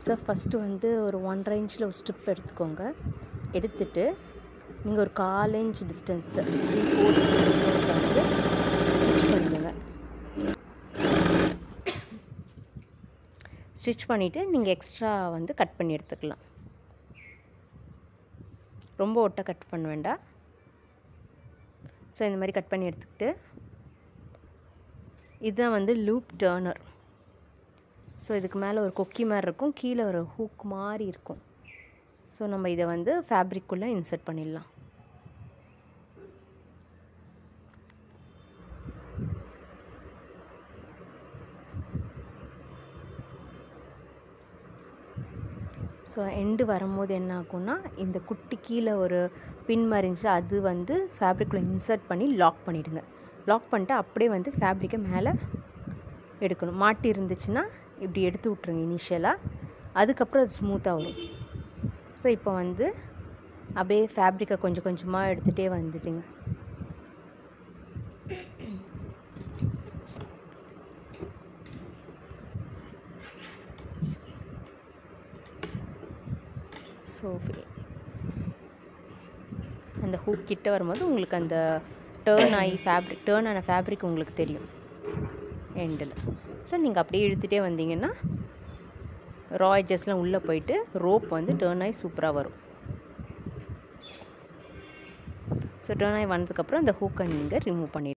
so first வந்து ஒரு ஒன்றரை இன்ச்சில் ஒரு ஸ்ட்ரிப் எடுத்துக்கோங்க எடுத்துட்டு நீங்கள் ஒரு கால் இன்ச் டிஸ்டன்ஸ் த்ரீ ஃபோர் டிஸ்டன்ஸில் வந்து ஸ்டிச் பண்ணிடுங்க ஸ்டிச் பண்ணிவிட்டு நீங்கள் எக்ஸ்ட்ரா வந்து கட் பண்ணி எடுத்துக்கலாம் ரொம்ப ஒட்ட கட் பண்ண வேண்டாம் ஸோ இந்த மாதிரி கட் பண்ணி எடுத்துக்கிட்டு இதுதான் வந்து லூப் டேர்னர் ஸோ இதுக்கு மேலே ஒரு கொக்கி மாதிரி இருக்கும் கீழே ஒரு ஹூக் மாதிரி இருக்கும் ஸோ நம்ம இதை வந்து ஃபேப்ரிக்குள்ளே இன்சர்ட் பண்ணிடலாம் ஸோ எண்டு வரும்போது என்ன ஆகும்னா இந்த குட்டி கீழே ஒரு பின் மறைஞ்சு அது வந்து ஃபேப்ரிக்கில் இன்சர்ட் பண்ணி லாக் பண்ணிவிடுங்க லாக் பண்ணிட்டு அப்படியே வந்து ஃபேப்ரிக்கை மேலே எடுக்கணும் மாட்டி இருந்துச்சுன்னா இப்படி எடுத்து விட்ருங்க இனிஷியலாக அதுக்கப்புறம் அது ஸ்மூத்தாக வரும் ஸோ இப்போ வந்து அப்படியே ஃபேப்ரிக்கை கொஞ்சம் கொஞ்சமாக எடுத்துகிட்டே வந்துட்டுங்க ஸோ அந்த ஹூக் கிட்ட வரும்போது உங்களுக்கு அந்த டேர்ன் ஆகி ஃபேப்ரிக் டேர்ன் ஆன ஃபேப்ரிக் உங்களுக்கு தெரியும் எண்டில் ஸோ நீங்கள் அப்படியே இழுத்துகிட்டே வந்தீங்கன்னா ரா எட்ஜஸ்லாம் உள்ளே போயிட்டு ரோப் வந்து டேர்ன் ஆகி சூப்பராக வரும் ஸோ டேர்ன் ஆகி வந்ததுக்கப்புறம் இந்த ஹூக்கை நீங்கள் ரிமூவ் பண்ணிடுங்க